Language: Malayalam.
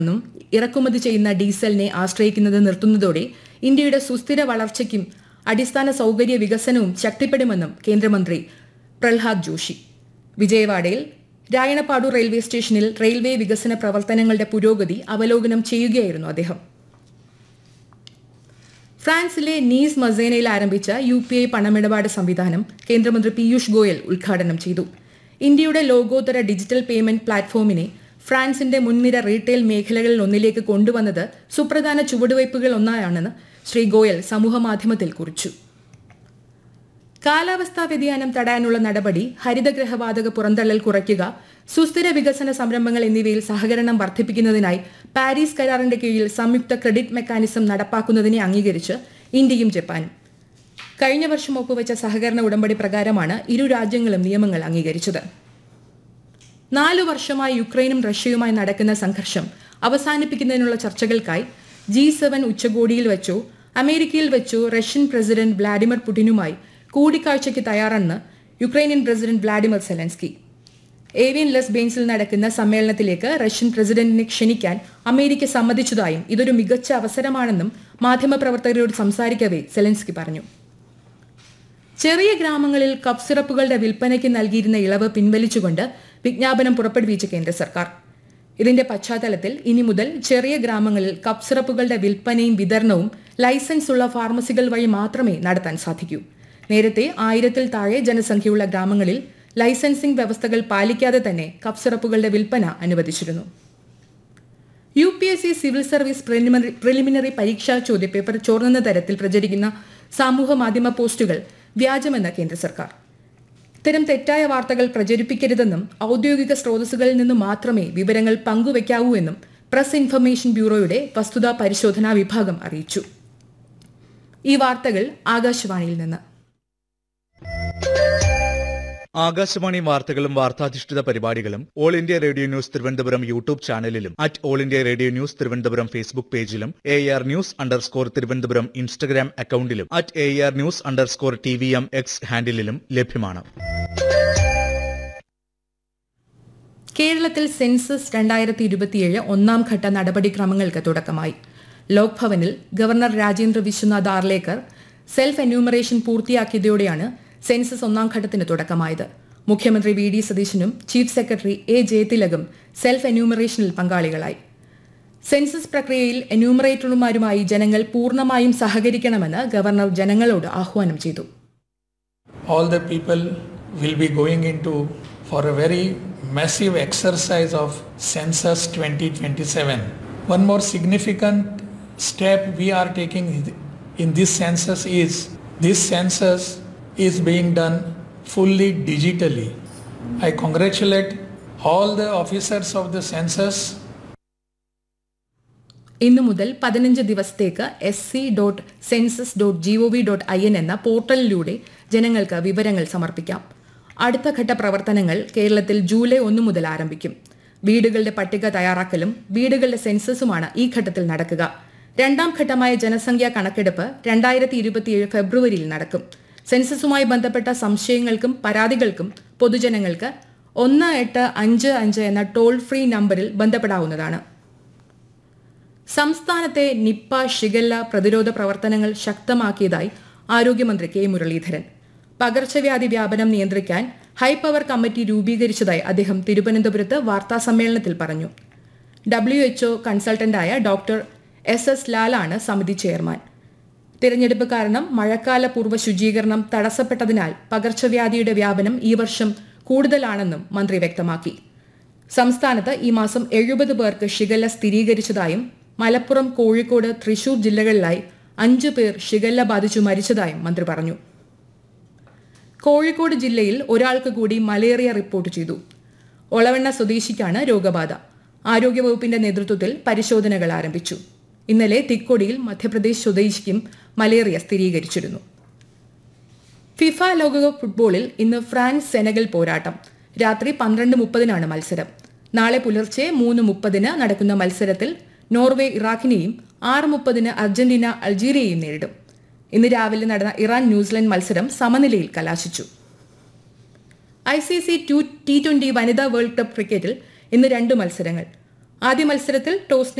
ും ഇറക്കുമതി ചെയ്യുന്ന ഡീസലിനെ ആശ്രയിക്കുന്നത് നിർത്തുന്നതോടെ ഇന്ത്യയുടെ സുസ്ഥിര വളർച്ചയ്ക്കും അടിസ്ഥാന സൌകര്യ വികസനവും ശക്തിപ്പെടുമെന്നും കേന്ദ്രമന്ത്രി പ്രഹ്ലാദ് ജോഷി വിജയവാഡയിൽ രായണപ്പാടു റെയിൽവേ സ്റ്റേഷനിൽ റെയിൽവേ വികസന പ്രവർത്തനങ്ങളുടെ പുരോഗതി അവലോകനം ചെയ്യുകയായിരുന്നു അദ്ദേഹം ഫ്രാൻസിലെ നീസ് മസേനയിൽ ആരംഭിച്ച യു പി ഐ പണമിടപാട് സംവിധാനം കേന്ദ്രമന്ത്രി പീയൂഷ് ഗോയൽ ഉദ്ഘാടനം ചെയ്തു ഇന്ത്യയുടെ ലോകോത്തര ഡിജിറ്റൽ പേയ്മെന്റ് പ്ലാറ്റ്ഫോമിനെ ഫ്രാൻസിന്റെ മുൻനിര റീറ്റെയിൽ മേഖലകളിൽ ഒന്നിലേക്ക് കൊണ്ടുവന്നത് സുപ്രധാന ചുവടുവയ്പുകൾ ഒന്നായാണെന്ന് ശ്രീ ഗോയൽ സമൂഹമാധ്യമത്തിൽ കുറിച്ചു കാലാവസ്ഥാ വ്യതിയാനം തടയാനുള്ള നടപടി ഹരിതഗ്രഹവാതക പുറന്തള്ളൽ കുറയ്ക്കുക സുസ്ഥിര വികസന സംരംഭങ്ങൾ എന്നിവയിൽ സഹകരണം വർദ്ധിപ്പിക്കുന്നതിനായി പാരീസ് കരാറിന്റെ കീഴിൽ സംയുക്ത ക്രെഡിറ്റ് മെക്കാനിസം നടപ്പാക്കുന്നതിനെ അംഗീകരിച്ച് ഇന്ത്യയും ജപ്പാനും കഴിഞ്ഞ വർഷം ഒപ്പുവെച്ച സഹകരണ ഉടമ്പടി പ്രകാരമാണ് ഇരു രാജ്യങ്ങളും നിയമങ്ങൾ അംഗീകരിച്ചത് നാലു വർഷമായി യുക്രൈനും റഷ്യയുമായി നടക്കുന്ന സംഘർഷം അവസാനിപ്പിക്കുന്നതിനുള്ള ചർച്ചകൾക്കായി ജി സെവൻ ഉച്ചകോടിയിൽ വെച്ചോ അമേരിക്കയിൽ വെച്ചോ റഷ്യൻ പ്രസിഡന്റ് വ്ളാഡിമിർ പുടിനുമായി കൂടിക്കാഴ്ചയ്ക്ക് തയ്യാറെന്ന് Ukrainian president Vladimir Zelensky Evian les ബെയിൻസിൽ നടക്കുന്ന സമ്മേളനത്തിലേക്ക് റഷ്യൻ പ്രസിഡന്റിനെ ക്ഷണിക്കാൻ അമേരിക്ക സമ്മതിച്ചതായും ഇതൊരു മികച്ച അവസരമാണെന്നും മാധ്യമപ്രവർത്തകരോട് സംസാരിക്കവേ സെലൻസ്കി പറഞ്ഞു ചെറിയ ഗ്രാമങ്ങളിൽ കപ്പ് സിറപ്പുകളുടെ വിൽപ്പനയ്ക്ക് നൽകിയിരുന്ന ഇളവ് പിൻവലിച്ചുകൊണ്ട് വിജ്ഞാപനം പുറപ്പെടുവിച്ച കേന്ദ്ര സർക്കാർ ഇതിന്റെ പശ്ചാത്തലത്തിൽ ഇനി മുതൽ ചെറിയ ഗ്രാമങ്ങളിൽ കപ്പ് സിറപ്പുകളുടെ വിൽപ്പനയും വിതരണവും ലൈസൻസ് ഉള്ള ഫാർമസികൾ വഴി മാത്രമേ നടത്താൻ സാധിക്കൂ നേരത്തെ ആയിരത്തിൽ താഴെ ജനസംഖ്യയുള്ള ഗ്രാമങ്ങളിൽ ലൈസൻസിംഗ് വ്യവസ്ഥകൾ പാലിക്കാതെ തന്നെ കപ്പ് സിറപ്പുകളുടെ വിൽപ്പന അനുവദിച്ചിരുന്നു U P S C civil service preliminary preliminary പരീക്ഷാ ചോദ്യപേപ്പർ ചോർന്നെന്ന തരത്തിൽ പ്രചരിക്കുന്ന സാമൂഹ്യ മാധ്യമ പോസ്റ്റുകൾ വ്യാജമെന്ന് കേന്ദ്ര സർക്കാർ ഇത്തരം തെറ്റായ വാർത്തകൾ പ്രചരിപ്പിക്കരുതെന്നും ഔദ്യോഗിക സ്രോതസ്സുകളിൽ നിന്ന് മാത്രമേ വിവരങ്ങൾ പങ്കുവയ്ക്കാവൂ എന്നും പ്രസ് ഇൻഫർമേഷൻ ബ്യൂറോയുടെ വസ്തുതാ പരിശോധനാ വിഭാഗം അറിയിച്ചു ഈ വാർത്തകൾ ആകാശവാണിയിൽ നിന്ന് ആകാശവാണി വാർത്തകളും വാർത്താധിഷ്ഠിത പരിപാടികളും all India radio news Thiruvananthapuram YouTube ചാനലിലും at all India radio news Thiruvananthapuram Facebook പേജിലും A R news underscore Thiruvananthapuram Instagram അക്കൌണ്ടിലും at A R news underscore T V M X ഹാൻഡിലും ലഭ്യമാണ് കേരളത്തിൽ സെൻസസ് രണ്ടായിരത്തി ഇരുപത്തിയേഴ് ഒന്നാം ഘട്ട നടപടിക്രമങ്ങൾക്ക് തുടക്കമായി ലോക്ഭവനിൽ governor Rajendra Vishwanath Arlekar self enumeration പൂർത്തിയാക്കിയതോടെയാണ് സെൻസസ് ഒന്നാം ഘട്ടത്തിന് തുടക്കമായത് മുഖ്യമന്ത്രി വി ഡി സതീശനും ചീഫ് സെക്രട്ടറി എ ജയതിലകും സെൽഫ് എന്യൂമറേഷനിൽ പങ്കാളികളായി സെൻസസ് പ്രക്രിയയിൽ എന്യൂമറേറ്റർമാരുമായി ജനങ്ങൾ പൂർണ്ണമായും സഹകരിക്കണമെന്ന് ഗവർണർ ജനങ്ങളോട് ആഹ്വാനം ചെയ്തു all the people will be going into for a very massive exercise of census 2027 one more significant step we are taking in this census is this census is being done fully digitally i congratulate all the officers of the census ഇന്നു മുതൽ പതിനഞ്ച് ദിവസത്തേക്ക് S C dot census dot G O V dot I N എന്ന പോർട്ടലിലൂടെ ജനങ്ങൾക്ക് വിവരങ്ങൾ സമർപ്പിക്കാം അടുത്ത ഘട്ട പ്രവർത്തനങ്ങൾ കേരളത്തിൽ ജൂലൈ ഒന്ന് മുതൽ ആരംഭിക്കും വീടുകളുടെ പട്ടിക തയ്യാറാക്കലും വീടുകളുടെ സെൻസസുമാണ് ഈ ഘട്ടത്തിൽ നടക്കുക രണ്ടാം ഘട്ടമായ ജനസംഖ്യാ കണക്കെടുപ്പ് രണ്ടായിരത്തി ഇരുപത്തിയേഴ് ഫെബ്രുവരിയിൽ നടക്കും സെൻസസുമായി ബന്ധപ്പെട്ട സംശയങ്ങൾക്കും പരാതികൾക്കും പൊതുജനങ്ങൾക്ക് ഒന്ന് എട്ട് അഞ്ച് അഞ്ച് എന്ന ടോൾ ഫ്രീ നമ്പറിൽ ബന്ധപ്പെടാവുന്നതാണ് സംസ്ഥാനത്തെ നിപ്പ ഷിഗല്ല പ്രതിരോധ പ്രവർത്തനങ്ങൾ ശക്തമാക്കിയതായി ആരോഗ്യമന്ത്രി കെ മുരളീധരൻ പകർച്ചവ്യാധി വ്യാപനം നിയന്ത്രിക്കാൻ ഹൈപവർ കമ്മിറ്റി രൂപീകരിച്ചതായി അദ്ദേഹം തിരുവനന്തപുരത്ത് വാർത്താസമ്മേളനത്തിൽ പറഞ്ഞു ഡബ്ല്യു എച്ച്ഒ കൺസൾട്ടന്റായ ഡോക്ടർ എസ് എസ് ലാലാണ് സമിതി ചെയർമാൻ തിരഞ്ഞെടുപ്പ് കാരണം മഴക്കാല പൂർവ്വ ശുചീകരണം തടസ്സപ്പെട്ടതിനാൽ പകർച്ചവ്യാധിയുടെ വ്യാപനം ഈ വർഷം കൂടുതലാണെന്നും മന്ത്രി വ്യക്തമാക്കി സംസ്ഥാനത്ത് ഈ മാസം എഴുപത് പേർക്ക് ഷിഗല്ല സ്ഥിരീകരിച്ചതായും മലപ്പുറം കോഴിക്കോട് തൃശൂർ ജില്ലകളിലായി അഞ്ചു പേർ ഷിഗല്ല ബാധിച്ചു മരിച്ചതായും മന്ത്രി പറഞ്ഞു കോഴിക്കോട് ജില്ലയിൽ ഒരാൾക്ക് കൂടി മലേറിയ റിപ്പോർട്ട് ചെയ്തു ഒളവണ്ണ സ്വദേശിക്കാണ് രോഗബാധ ആരോഗ്യവകുപ്പിന്റെ നേതൃത്വത്തിൽ പരിശോധനകൾ ആരംഭിച്ചു ഇന്നലെ തിക്കൊടിയിൽ മധ്യപ്രദേശ് സ്വദേശിക്കും മലേറിയ സ്ഥിരീകരിച്ചിരുന്നു ഫിഫ ലോകകപ്പ് ഫുട്ബോളിൽ ഇന്ന് ഫ്രാൻസ് സെനഗൽ പോരാട്ടം രാത്രി പന്ത്രണ്ട് മുപ്പതിനാണ് മത്സരം നാളെ പുലർച്ചെ മൂന്ന് മുപ്പതിന് നടക്കുന്ന മത്സരത്തിൽ നോർവേ ഇറാഖിനെയും ആറ് മുപ്പതിന് അർജന്റീന അൾജീരിയയും നേരിടും ഇന്ന് രാവിലെ നടന്ന ഇറാൻ ന്യൂസിലൻഡ് മത്സരം സമനിലയിൽ കലാശിച്ചു I C C two T twenty വനിതാ വേൾഡ് കപ്പ് ക്രിക്കറ്റിൽ ഇന്ന് രണ്ട് മത്സരങ്ങൾ ആദ്യ മത്സരത്തിൽ ടോസ്